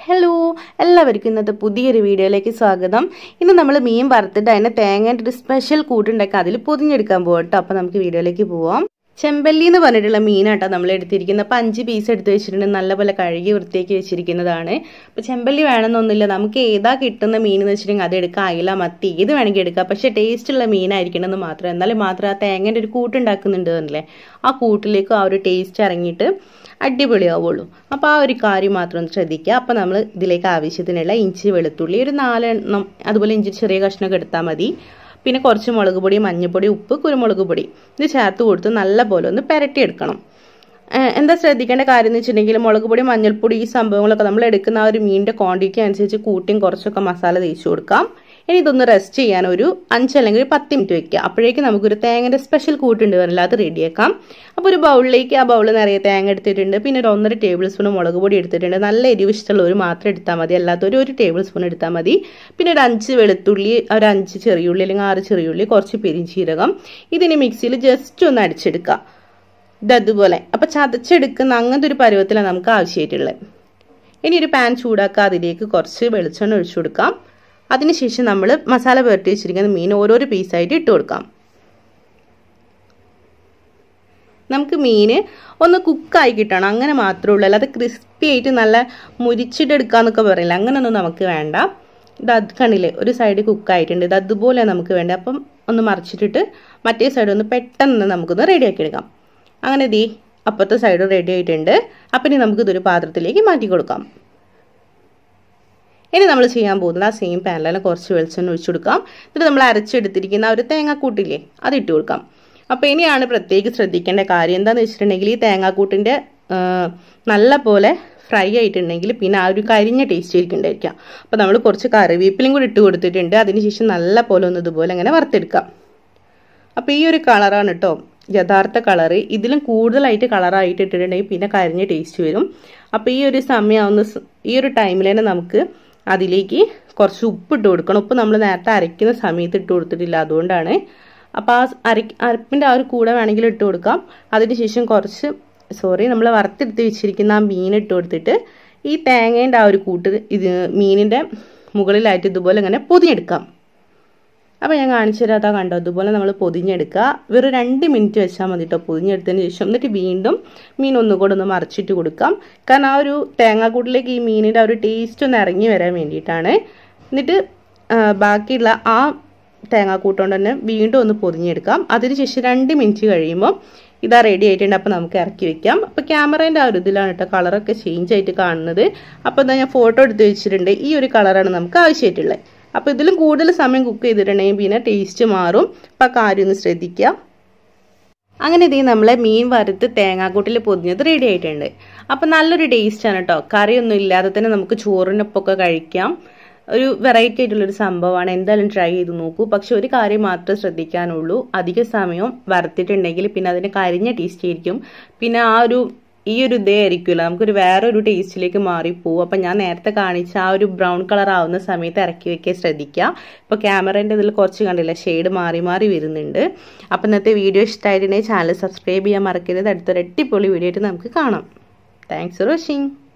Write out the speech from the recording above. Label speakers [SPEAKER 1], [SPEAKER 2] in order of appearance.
[SPEAKER 1] hello എല്ലാവർക്കും ഇന്നത്തെ പുതിയൊരു വീഡിയോയിലേക്ക് സ്വാഗതം ഇന്ന് നമ്മൾ മീൻ വറുത്തിട്ട് അതിനെ തേങ്ങേൻ്റെ ഒരു സ്പെഷ്യൽ കൂട്ടുണ്ടാക്കി അതിൽ പൊതിഞ്ഞെടുക്കാൻ പോകാം കേട്ടോ അപ്പോൾ നമുക്ക് വീഡിയോയിലേക്ക് പോവാം ചെമ്പല്ലി എന്ന് പറഞ്ഞിട്ടുള്ള മീനാട്ടോ നമ്മൾ എടുത്തിരിക്കുന്നത് അപ്പോൾ അഞ്ച് പീസ് എടുത്ത് വെച്ചിട്ടുണ്ട് നല്ലപോലെ കഴുകി വൃത്തിയാക്കി വെച്ചിരിക്കുന്നതാണ് അപ്പോൾ ചെമ്പല്ലി വേണമെന്നൊന്നുമില്ല നമുക്ക് ഏതാ കിട്ടുന്ന മീൻ എന്ന് വെച്ചിട്ടുണ്ടെങ്കിൽ അത് എടുക്കാം അയില മത്തി ഏത് വേണമെങ്കിൽ എടുക്കാം പക്ഷേ ടേസ്റ്റുള്ള മീനായിരിക്കണം എന്ന് മാത്രം എന്നാലും മാത്രം ആ തേങ്ങേൻ്റെ ഒരു കൂട്ടുണ്ടാക്കുന്നുണ്ട് എന്നല്ലേ ആ കൂട്ടിലേക്ക് ആ ഒരു ടേസ്റ്റ് ഇറങ്ങിയിട്ട് അടിപൊളിയാവുള്ളൂ അപ്പോൾ ആ ഒരു കാര്യം മാത്രം ഒന്ന് ശ്രദ്ധിക്കുക അപ്പോൾ നമ്മൾ ഇതിലേക്ക് ആവശ്യത്തിനുള്ള ഇഞ്ചി വെളുത്തുള്ളി ഒരു നാലെണ്ണം അതുപോലെ ഇഞ്ചി ചെറിയ കഷ്ണമൊക്കെ എടുത്താൽ മതി പിന്നെ കുറച്ച് മുളക് പൊടി മഞ്ഞൾപ്പൊടി ഉപ്പ് കുരുമുളക് പൊടി ഇത് ചേർത്ത് കൊടുത്ത് നല്ല പോലെ ഒന്ന് പുരട്ടിയെടുക്കണം എന്താ ശ്രദ്ധിക്കേണ്ട കാര്യം എന്ന് വെച്ചിട്ടുണ്ടെങ്കിൽ മുളക് പൊടി മഞ്ഞൾപ്പൊടി ഈ സംഭവങ്ങളൊക്കെ നമ്മൾ എടുക്കുന്ന ആ ഒരു മീനിൻ്റെ ക്വാണ്ടിറ്റി അനുസരിച്ച് കൂട്ടിയും കുറച്ചൊക്കെ മസാല തേച്ച് കൊടുക്കാം ഇനി ഇതൊന്ന് റെസ്റ്റ് ചെയ്യാൻ ഒരു അഞ്ച് അല്ലെങ്കിൽ ഒരു പത്ത് മിനിറ്റ് വെക്കുക അപ്പോഴേക്കും നമുക്കൊരു തേങ്ങയുടെ സ്പെഷ്യൽ കൂട്ടുണ്ട് വരില്ല അത് റെഡിയാക്കാം അപ്പോൾ ഒരു ബൗളിലേക്ക് ആ ബൗളിൽ നിറയെ തേങ്ങ എടുത്തിട്ടുണ്ട് പിന്നെ ഒരു ഒന്നര ടേബിൾ സ്പൂൺ മുളക് പൊടി എടുത്തിട്ടുണ്ട് നല്ല എരിവ് ഇഷ്ടമുള്ളവർ മാത്രം എടുത്താൽ മതി അല്ലാത്തൊരു ഒരു ടേബിൾ സ്പൂൺ എടുത്താൽ മതി പിന്നെ ഒരു അഞ്ച് വെളുത്തുള്ളി ഒരു അഞ്ച് ചെറിയുള്ളി അല്ലെങ്കിൽ ആറ് ചെറിയുള്ളി കുറച്ച് പെരിഞ്ചീരകം ഇതിന് മിക്സിയിൽ ജസ്റ്റ് ഒന്ന് അടിച്ചെടുക്കുക ഇതതുപോലെ അപ്പോൾ ചതച്ചെടുക്കുന്ന അങ്ങനത്തെ ഒരു പരുവത്തിലാണ് നമുക്ക് ആവശ്യമായിട്ടുള്ളത് ഇനി ഒരു പാൻ ചൂടാക്കുക അതിലേക്ക് കുറച്ച് വെളിച്ചെണ്ണ ഒഴിച്ചു കൊടുക്കാം അതിനുശേഷം നമ്മൾ മസാല പുരട്ടി വെച്ചിരിക്കുന്ന മീൻ ഓരോരോ പീസായിട്ട് ഇട്ട് കൊടുക്കാം നമുക്ക് മീൻ ഒന്ന് കുക്കായി കിട്ടണം അങ്ങനെ മാത്രമേ ഉള്ളൂ അല്ലാതെ ക്രിസ്പി ആയിട്ട് നല്ല മുരിച്ചിട്ടെടുക്കാന്നൊക്കെ പറയില്ല അങ്ങനെയൊന്നും നമുക്ക് വേണ്ട ഇത് അത് കണ്ടില്ലേ ഒരു സൈഡ് കുക്കായിട്ടുണ്ട് ഇത് അതുപോലെ നമുക്ക് വേണ്ട അപ്പം ഒന്ന് മറിച്ചിട്ടിട്ട് മറ്റേ സൈഡ് ഒന്ന് പെട്ടെന്ന് നമുക്കൊന്ന് റെഡിയാക്കി എടുക്കാം അങ്ങനെ ദീ അപ്പുറത്തെ സൈഡ് റെഡി ആയിട്ടുണ്ട് അപ്പം ഇനി നമുക്കിതൊരു പാത്രത്തിലേക്ക് മാറ്റി കൊടുക്കാം ഇനി നമ്മൾ ചെയ്യാൻ പോകുന്നത് ആ സെയിം പാനിലെല്ലാം കുറച്ച് വെളിച്ചെണ്ണ ഒഴിച്ചു കൊടുക്കാം എന്നിട്ട് നമ്മൾ അരച്ചെടുത്തിരിക്കുന്ന ഒരു തേങ്ങാക്കൂട്ടില്ലേ അത് ഇട്ട് കൊടുക്കാം അപ്പോൾ ഇനിയാണ് പ്രത്യേകം ശ്രദ്ധിക്കേണ്ട കാര്യം എന്താണെന്ന് വെച്ചിട്ടുണ്ടെങ്കിൽ ഈ തേങ്ങാക്കൂട്ടിൻ്റെ നല്ല പോലെ ഫ്രൈ ആയിട്ടുണ്ടെങ്കിൽ പിന്നെ ആ ഒരു കരിഞ്ഞ ടേസ്റ്റ് ആയിരിക്കും അപ്പോൾ നമ്മൾ കുറച്ച് കറിവേപ്പിലും കൂടി ഇട്ട് കൊടുത്തിട്ടുണ്ട് അതിനുശേഷം നല്ല പോലെ ഒന്ന് ഇതുപോലെ അങ്ങനെ വറുത്തെടുക്കാം അപ്പോൾ ഈ ഒരു കളറാണ് കേട്ടോ യഥാർത്ഥ കളറ് ഇതിലും കൂടുതലായിട്ട് കളറായിട്ട് ഇട്ടിട്ടുണ്ടെങ്കിൽ പിന്നെ കരിഞ്ഞ ടേസ്റ്റ് വരും അപ്പോൾ ഈ ഒരു സമയമാവുന്ന ഈ ഒരു ടൈമിൽ തന്നെ നമുക്ക് അതിലേക്ക് കുറച്ച് ഉപ്പ് ഇട്ട് കൊടുക്കണം ഉപ്പ് നമ്മൾ നേരത്തെ അരയ്ക്കുന്ന സമയത്ത് ഇട്ട് കൊടുത്തിട്ടില്ല അതുകൊണ്ടാണ് അപ്പോൾ ആ അര അരപ്പിൻ്റെ ആ ഒരു കൂടെ വേണമെങ്കിൽ ഇട്ട് കൊടുക്കാം അതിനുശേഷം കുറച്ച് സോറി നമ്മൾ വറുത്തെടുത്ത് വെച്ചിരിക്കുന്ന ആ മീൻ ഇട്ട് കൊടുത്തിട്ട് ഈ തേങ്ങേൻ്റെ ആ ഒരു കൂട്ട് ഇത് മീനിൻ്റെ മുകളിലായിട്ട് ഇതുപോലെ ഇങ്ങനെ പൊതിഞ്ഞെടുക്കാം അപ്പോൾ ഞാൻ കാണിച്ചു തരാം അതാ കണ്ടോ അതുപോലെ നമ്മൾ പൊതിഞ്ഞെടുക്കുക വെറും രണ്ട് മിനിറ്റ് വെച്ചാൽ മതി കേട്ടോ പൊതിഞ്ഞെടുത്തതിന് ശേഷം എന്നിട്ട് വീണ്ടും മീൻ ഒന്നുകൂടെ ഒന്ന് മറിച്ചിട്ട് കൊടുക്കാം കാരണം ആ ഒരു തേങ്ങാക്കൂട്ടിലേക്ക് ഈ മീനിൻ്റെ ആ ഒരു ടേസ്റ്റ് ഒന്ന് ഇറങ്ങി വരാൻ വേണ്ടിയിട്ടാണ് എന്നിട്ട് ബാക്കിയുള്ള ആ തേങ്ങാക്കൂട്ടുകൊണ്ട് തന്നെ വീണ്ടും ഒന്ന് പൊതിഞ്ഞെടുക്കാം അതിനുശേഷം രണ്ട് മിനിറ്റ് കഴിയുമ്പോൾ ഇതാ റെഡി ആയിട്ടുണ്ട് അപ്പോൾ നമുക്ക് ഇറക്കി വെക്കാം അപ്പോൾ ക്യാമറേൻ്റെ ആ ഒരു ഇതിലാണ് കേട്ടോ കളറൊക്കെ ചേഞ്ച് ആയിട്ട് കാണുന്നത് അപ്പോൾ എന്താ ഞാൻ ഫോട്ടോ എടുത്ത് വെച്ചിട്ടുണ്ട് ഈ ഒരു കളറാണ് നമുക്ക് ആവശ്യമായിട്ടുള്ളത് അപ്പോൾ ഇതിലും കൂടുതൽ സമയം കുക്ക് ചെയ്തിട്ടുണ്ടെങ്കിൽ പിന്നെ ടേസ്റ്റ് മാറും അപ്പോൾ കാര്യം ഒന്ന് ശ്രദ്ധിക്കുക അങ്ങനെ ഇതേ നമ്മളെ മീൻ വറുത്ത് തേങ്ങാക്കൂട്ടിൽ പൊതിഞ്ഞത് റെഡി ആയിട്ടുണ്ട് അപ്പോൾ നല്ലൊരു ടേസ്റ്റാണ് കേട്ടോ കറിയൊന്നും ഇല്ലാതെ തന്നെ നമുക്ക് ചോറിനൊപ്പമൊക്കെ കഴിക്കാം ഒരു വെറൈറ്റി ആയിട്ടുള്ളൊരു സംഭവമാണ് എന്തായാലും ട്രൈ ചെയ്ത് നോക്കൂ പക്ഷെ ഒരു കാര്യം മാത്രമേ ശ്രദ്ധിക്കാനുള്ളൂ അധിക സമയം വറുത്തിട്ടുണ്ടെങ്കിൽ പിന്നെ അതിന് കരിഞ്ഞ ടേസ്റ്റ് ആയിരിക്കും പിന്നെ ആ ഒരു ഈ ഒരു ഇതേ ആയിരിക്കുമല്ലോ നമുക്കൊരു വേറെ ഒരു ടേസ്റ്റിലേക്ക് മാറിപ്പോവും അപ്പം ഞാൻ നേരത്തെ കാണിച്ച ആ ഒരു ബ്രൗൺ കളർ ആവുന്ന സമയത്ത് ഇറക്കി വെക്കാൻ ശ്രദ്ധിക്കുക ഇപ്പോൾ ക്യാമറേൻ്റെ ഇതിൽ കുറച്ച് കണ്ടില്ല ഷെയ്ഡ് മാറി മാറി വരുന്നുണ്ട് അപ്പം ഇന്നത്തെ വീഡിയോ ഇഷ്ടമായിട്ടുണ്ടെങ്കിൽ ചാനൽ സബ്സ്ക്രൈബ് ചെയ്യാൻ മറക്കരുത് അടുത്തൊരു അടിപൊളി വീഡിയോ ആയിട്ട് നമുക്ക് കാണാം താങ്ക്സ് ഫോർ വാച്ചിങ്